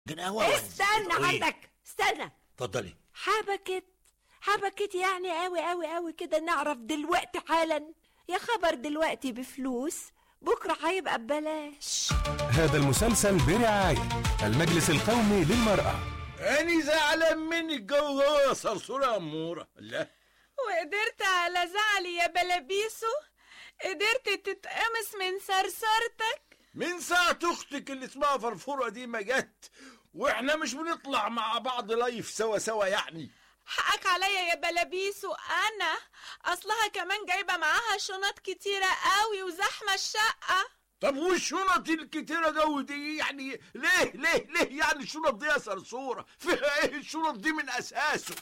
قهوة ولا استنى إيه؟ عندك استنى اتفضلي حبكت حبكت يعني قوي قوي قوي كده نعرف دلوقتي حالا يا خبر دلوقتي بفلوس بكره هيبقى ببلاش هذا المسلسل برعاية المجلس القومي للمرأة أنا زعلان منك جو هو صرصورة أمورة لا وقدرت على زعلي يا بلابيسو قدرت تتقمص من صرصرتك من ساعة أختك اللي اسمها فرفورة دي ما جت وإحنا مش بنطلع مع بعض لايف سوا سوا يعني حقك عليا يا بلابيسو انا اصلها كمان جايبه معاها شنط كتيره قوي وزحمه الشقه طب والشنط الكتيرة جو دي يعني ليه ليه ليه يعني الشنط دي يا صرصورة فيها ايه الشنط دي من أساسه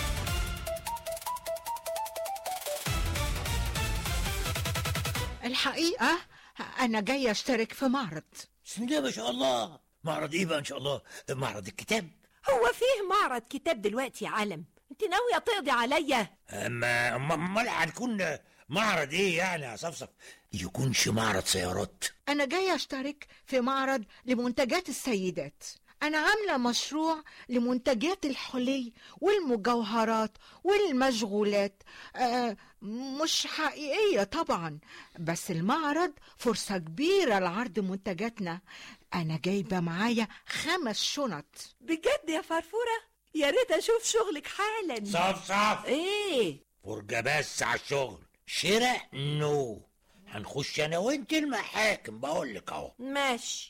الحقيقة أنا جاي أشترك في معرض بسم الله ما شاء الله معرض ايه بقى ان شاء الله معرض الكتاب هو فيه معرض كتاب دلوقتي يا عالم انت ناوية تقضي عليا اما أما- امال هنكون معرض ايه يعني يا صفصف يكونش معرض سيارات أنا جاي أشترك في معرض لمنتجات السيدات أنا عاملة مشروع لمنتجات الحلي والمجوهرات والمشغولات آه مش حقيقية طبعا بس المعرض فرصة كبيرة لعرض منتجاتنا أنا جايبة معايا خمس شنط بجد يا فرفورة يا ريت اشوف شغلك حالا صفصف ايه فرجة بس على الشغل شراء نو هنخش انا وانت المحاكم بقول لك اهو ماشي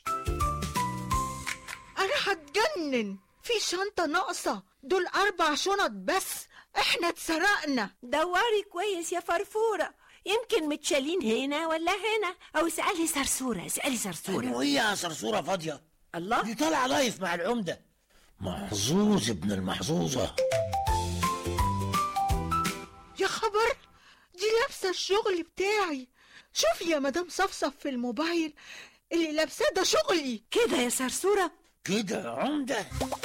أنا هتجنن في شنطة ناقصة دول أربع شنط بس إحنا اتسرقنا دوري كويس يا فرفورة يمكن متشالين هنا ولا هنا او اسألي صرصورة اسألي صرصورة وهي يا صرصورة فاضية الله دي طالعة لايف مع العمدة محظوظ ابن المحظوظة يا خبر دي لابسة الشغل بتاعي شوفي يا مدام صفصف في الموبايل اللي لابساه ده شغلي كده يا صرصورة كده يا عمدة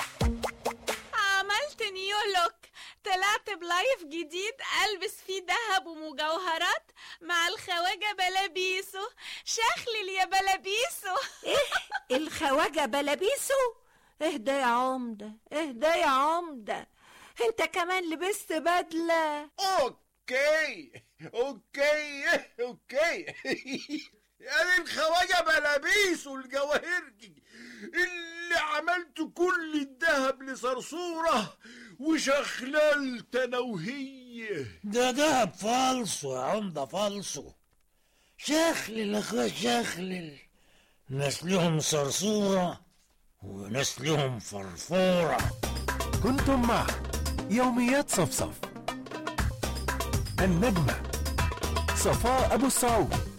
عملت نيو لوك طلعت بلايف جديد البس فيه ذهب ومجوهرات مع الخواجه بلابيسو شخلل يا بلابيسو ايه الخواجة بلابيسو اهدى يا عمدة اهدى يا عمدة انت كمان لبست بدلة اوكي اوكي اوكي يعني الخواجة بلابيس والجواهرجي اللي عملت كل الذهب لصرصورة وشخللت انا وهي ده دهب فالصو يا عمدة فالصو شخلل اخويا شخلل نسلهم صرصورة ونسلهم فرفورة كنتم مع يوميات صفصف النجمة صفاء أبو السعود